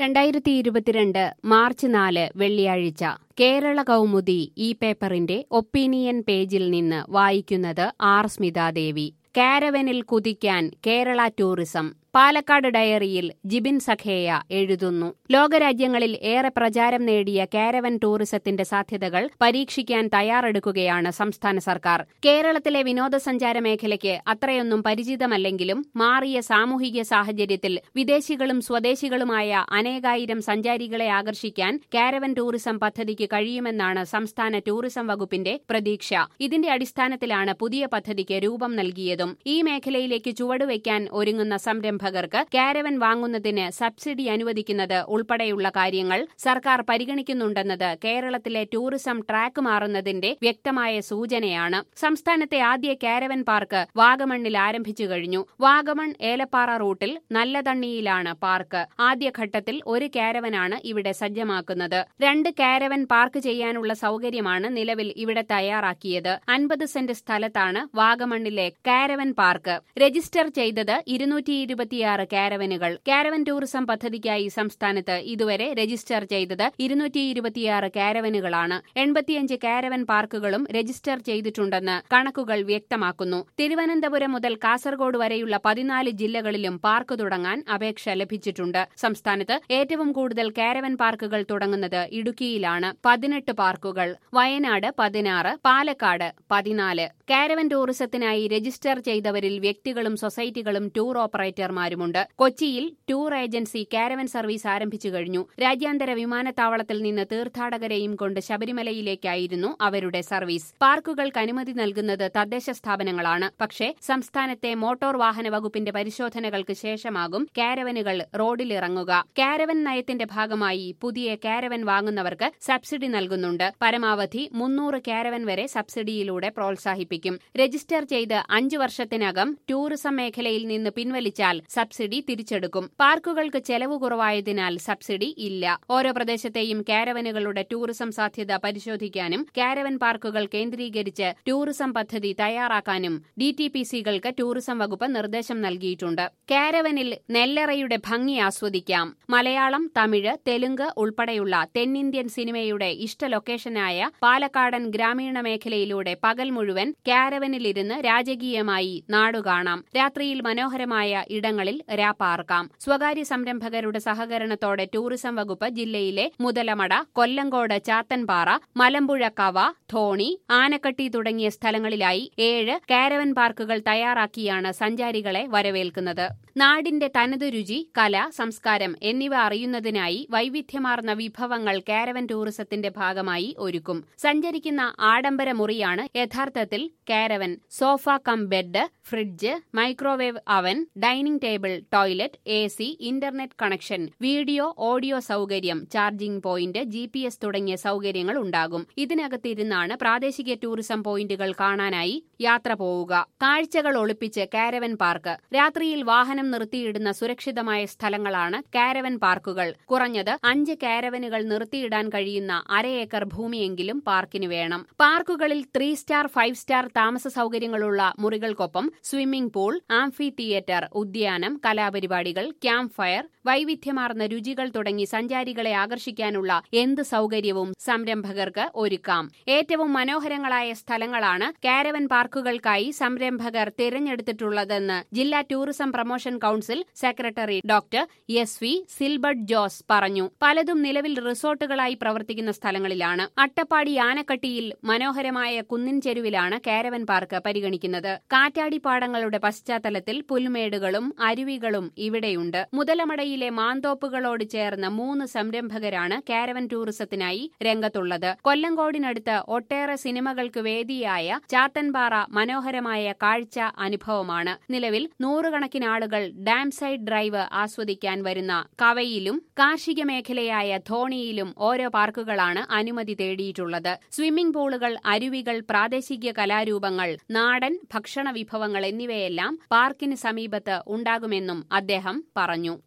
രണ്ടായിരത്തി ഇരുപത്തിരണ്ട് മാർച്ച് നാല് വെള്ളിയാഴ്ച കേരള കൗമുദി ഈ പേപ്പറിന്റെ ഒപ്പീനിയൻ പേജിൽ നിന്ന് വായിക്കുന്നത് ആർ സ്മിതാദേവി കാരവനിൽ കുതിക്കാൻ കേരള ടൂറിസം പാലക്കാട് ഡയറിയിൽ ജിബിൻ സഖേയ എഴുതുന്നു ലോകരാജ്യങ്ങളിൽ ഏറെ പ്രചാരം നേടിയ കാരവൻ ടൂറിസത്തിന്റെ സാധ്യതകൾ പരീക്ഷിക്കാൻ തയ്യാറെടുക്കുകയാണ് സംസ്ഥാന സർക്കാർ കേരളത്തിലെ വിനോദസഞ്ചാര മേഖലയ്ക്ക് അത്രയൊന്നും പരിചിതമല്ലെങ്കിലും മാറിയ സാമൂഹിക സാഹചര്യത്തിൽ വിദേശികളും സ്വദേശികളുമായ അനേകായിരം സഞ്ചാരികളെ ആകർഷിക്കാൻ കാരവൻ ടൂറിസം പദ്ധതിക്ക് കഴിയുമെന്നാണ് സംസ്ഥാന ടൂറിസം വകുപ്പിന്റെ പ്രതീക്ഷ ഇതിന്റെ അടിസ്ഥാനത്തിലാണ് പുതിയ പദ്ധതിക്ക് രൂപം നൽകിയതും ഈ മേഖലയിലേക്ക് ചുവടുവയ്ക്കാൻ ഒരുങ്ങുന്ന സംരംഭം സംരംഭകർക്ക് കാരവൻ വാങ്ങുന്നതിന് സബ്സിഡി അനുവദിക്കുന്നത് ഉൾപ്പെടെയുള്ള കാര്യങ്ങൾ സർക്കാർ പരിഗണിക്കുന്നുണ്ടെന്നത് കേരളത്തിലെ ടൂറിസം ട്രാക്ക് മാറുന്നതിന്റെ വ്യക്തമായ സൂചനയാണ് സംസ്ഥാനത്തെ ആദ്യ കാരവൻ പാർക്ക് വാഗമണ്ണിൽ ആരംഭിച്ചു കഴിഞ്ഞു വാഗമൺ ഏലപ്പാറ റൂട്ടിൽ നല്ലതണ്ണിയിലാണ് പാർക്ക് ആദ്യഘട്ടത്തിൽ ഒരു കാരവനാണ് ഇവിടെ സജ്ജമാക്കുന്നത് രണ്ട് കാരവൻ പാർക്ക് ചെയ്യാനുള്ള സൗകര്യമാണ് നിലവിൽ ഇവിടെ തയ്യാറാക്കിയത് അൻപത് സെന്റ് സ്ഥലത്താണ് വാഗമണ്ണിലെ കാരവൻ പാർക്ക് രജിസ്റ്റർ ചെയ്തത് ഇരുന്നൂറ്റി ഇരുപത്തിയാറ് കാരവനുകൾ കാരവൻ ടൂറിസം പദ്ധതിക്കായി സംസ്ഥാനത്ത് ഇതുവരെ രജിസ്റ്റർ ചെയ്തത് ഇരുന്നൂറ്റി ഇരുപത്തിയാറ് കാരവനുകളാണ് എൺപത്തിയഞ്ച് കാരവൻ പാർക്കുകളും രജിസ്റ്റർ ചെയ്തിട്ടുണ്ടെന്ന് കണക്കുകൾ വ്യക്തമാക്കുന്നു തിരുവനന്തപുരം മുതൽ കാസർഗോഡ് വരെയുള്ള പതിനാല് ജില്ലകളിലും പാർക്ക് തുടങ്ങാൻ അപേക്ഷ ലഭിച്ചിട്ടുണ്ട് സംസ്ഥാനത്ത് ഏറ്റവും കൂടുതൽ കാരവൻ പാർക്കുകൾ തുടങ്ങുന്നത് ഇടുക്കിയിലാണ് പതിനെട്ട് പാർക്കുകൾ വയനാട് പതിനാറ് പാലക്കാട് പതിനാല് കാരവൻ ടൂറിസത്തിനായി രജിസ്റ്റർ ചെയ്തവരിൽ വ്യക്തികളും സൊസൈറ്റികളും ടൂർ ഓപ്പറേറ്റർമാരുമുണ്ട് കൊച്ചിയിൽ ടൂർ ഏജൻസി കാരവൻ സർവീസ് ആരംഭിച്ചു കഴിഞ്ഞു രാജ്യാന്തര വിമാനത്താവളത്തിൽ നിന്ന് തീർത്ഥാടകരെയും കൊണ്ട് ശബരിമലയിലേക്കായിരുന്നു അവരുടെ സർവീസ് പാർക്കുകൾക്ക് അനുമതി നൽകുന്നത് തദ്ദേശ സ്ഥാപനങ്ങളാണ് പക്ഷേ സംസ്ഥാനത്തെ മോട്ടോർ വാഹന വകുപ്പിന്റെ പരിശോധനകൾക്ക് ശേഷമാകും കാരവനുകൾ റോഡിലിറങ്ങുക കാരവൻ നയത്തിന്റെ ഭാഗമായി പുതിയ കാരവൻ വാങ്ങുന്നവർക്ക് സബ്സിഡി നൽകുന്നുണ്ട് പരമാവധി മുന്നൂറ് കാരവൻ വരെ സബ്സിഡിയിലൂടെ പ്രോത്സാഹിപ്പിക്കും രജിസ്റ്റർ ചെയ്ത് അഞ്ചു വർഷത്തിനകം ടൂറിസം മേഖലയിൽ നിന്ന് പിൻവലിച്ചാൽ സബ്സിഡി തിരിച്ചെടുക്കും പാർക്കുകൾക്ക് ചെലവ് കുറവായതിനാൽ സബ്സിഡി ഇല്ല ഓരോ പ്രദേശത്തെയും കാരവനുകളുടെ ടൂറിസം സാധ്യത പരിശോധിക്കാനും കാരവൻ പാർക്കുകൾ കേന്ദ്രീകരിച്ച് ടൂറിസം പദ്ധതി തയ്യാറാക്കാനും ഡി ടി പി സികൾക്ക് ടൂറിസം വകുപ്പ് നിർദ്ദേശം നൽകിയിട്ടുണ്ട് കാരവനിൽ നെല്ലറയുടെ ഭംഗി ആസ്വദിക്കാം മലയാളം തമിഴ് തെലുങ്ക് ഉൾപ്പെടെയുള്ള തെന്നിന്ത്യൻ സിനിമയുടെ ഇഷ്ട ലൊക്കേഷനായ പാലക്കാടൻ ഗ്രാമീണ മേഖലയിലൂടെ പകൽ മുഴുവൻ കാരവനിലിരുന്ന് രാജകീയമായി നാടുകാണാം രാത്രിയിൽ മനോഹരമായ ഇടങ്ങളിൽ രാപ്പാർക്കാം സ്വകാര്യ സംരംഭകരുടെ സഹകരണത്തോടെ ടൂറിസം വകുപ്പ് ജില്ലയിലെ മുതലമട കൊല്ലങ്കോട് ചാത്തൻപാറ മലമ്പുഴ കവ ധോണി ആനക്കട്ടി തുടങ്ങിയ സ്ഥലങ്ങളിലായി ഏഴ് കാരവൻ പാർക്കുകൾ തയ്യാറാക്കിയാണ് സഞ്ചാരികളെ വരവേൽക്കുന്നത് നാടിന്റെ തനതു രുചി കല സംസ്കാരം എന്നിവ അറിയുന്നതിനായി വൈവിധ്യമാർന്ന വിഭവങ്ങൾ കാരവൻ ടൂറിസത്തിന്റെ ഭാഗമായി ഒരുക്കും സഞ്ചരിക്കുന്ന ആഡംബര മുറിയാണ് യഥാർത്ഥത്തിൽ caravan sofa cum bed fridge microwave oven dining table toilet A C internet connection video audio സൗകര്യം charging point G P S തുടങ്ങിയ സൗകര്യങ്ങൾ ഉണ്ടാകും ഇതിനകത്തിരുന്നാണ് പ്രാദേശിക ടൂറിസം പോയിന്റുകൾ കാണാനായി യാത്ര പോവുക കാഴ്ചകൾ ഒളിപ്പിച്ച് കാരവൻ പാർക്ക് രാത്രിയിൽ വാഹനം നിർത്തിയിടുന്ന സുരക്ഷിതമായ സ്ഥലങ്ങളാണ് കാരവൻ പാർക്കുകൾ കുറഞ്ഞത് അഞ്ച് കാരവനുകൾ നിർത്തിയിടാൻ കഴിയുന്ന അര ഏക്കർ ഭൂമിയെങ്കിലും പാർക്കിന് വേണം പാർക്കുകളിൽ ത്രീ സ്റ്റാർ ഫൈവ് സ്റ്റാർ താമസ സൗകര്യങ്ങളുള്ള മുറികൾക്കൊപ്പം സ്വിമ്മിംഗ് പൂൾ ആംഫി തിയേറ്റർ ഉദ്യാനം കലാപരിപാടികൾ ക്യാമ്പ് ഫയർ വൈവിധ്യമാർന്ന രുചികൾ തുടങ്ങി സഞ്ചാരികളെ ആകർഷിക്കാനുള്ള എന്ത് സൗകര്യവും സംരംഭകർക്ക് ഒരുക്കാം ഏറ്റവും മനോഹരങ്ങളായ സ്ഥലങ്ങളാണ് കാരവൻ പാർക്കുകൾക്കായി സംരംഭകർ തിരഞ്ഞെടുത്തിട്ടുള്ളതെന്ന് ജില്ലാ tourism promotion council secretary doctor S V Silbert Jose പറഞ്ഞു പലതും നിലവിൽ റിസോർട്ടുകളായി പ്രവർത്തിക്കുന്ന സ്ഥലങ്ങളിലാണ് അട്ടപ്പാടി ആനക്കട്ടിയിൽ മനോഹരമായ കുന്നിൻ ചെരുവിലാണ് കാരവൻ പാർക്ക് പരിഗണിക്കുന്നത് കാറ്റാടിപ്പാടങ്ങളുടെ പശ്ചാത്തലത്തിൽ പുൽമേടുകളും അരുവികളും ഇവിടെയുണ്ട് മുതലമടയിലെ മാന്തോപ്പുകളോട് ചേർന്ന് മൂന്ന് സംരംഭകരാണ് കാരവൻ ടൂറിസത്തിനായി രംഗത്തുള്ളത് കൊല്ലങ്കോടിനടുത്ത് ഒട്ടേറെ സിനിമകൾക്ക് വേദിയായ ചാത്തൻപാറ മനോഹരമായ കാഴ്ച അനുഭവമാണ് നിലവിൽ നൂറുകണക്കിന് ആളുകൾ ഡാം സൈഡ് ഡ്രൈവ് ആസ്വദിക്കാൻ വരുന്ന കവയിലും കാർഷിക മേഖലയായ ധോണിയിലും ഓരോ പാർക്കുകളാണ് അനുമതി തേടിയിട്ടുള്ളത് സ്വിമ്മിംഗ് പൂളുകൾ അരുവികൾ പ്രാദേശിക കലാരൂപങ്ങൾ നാടൻ ഭക്ഷണ വിഭവങ്ങൾ എന്നിവയെല്ലാം പാർക്കിന് സമീപത്ത് ഉണ്ടാകുമെന്നും അദ്ദേഹം പറഞ്ഞു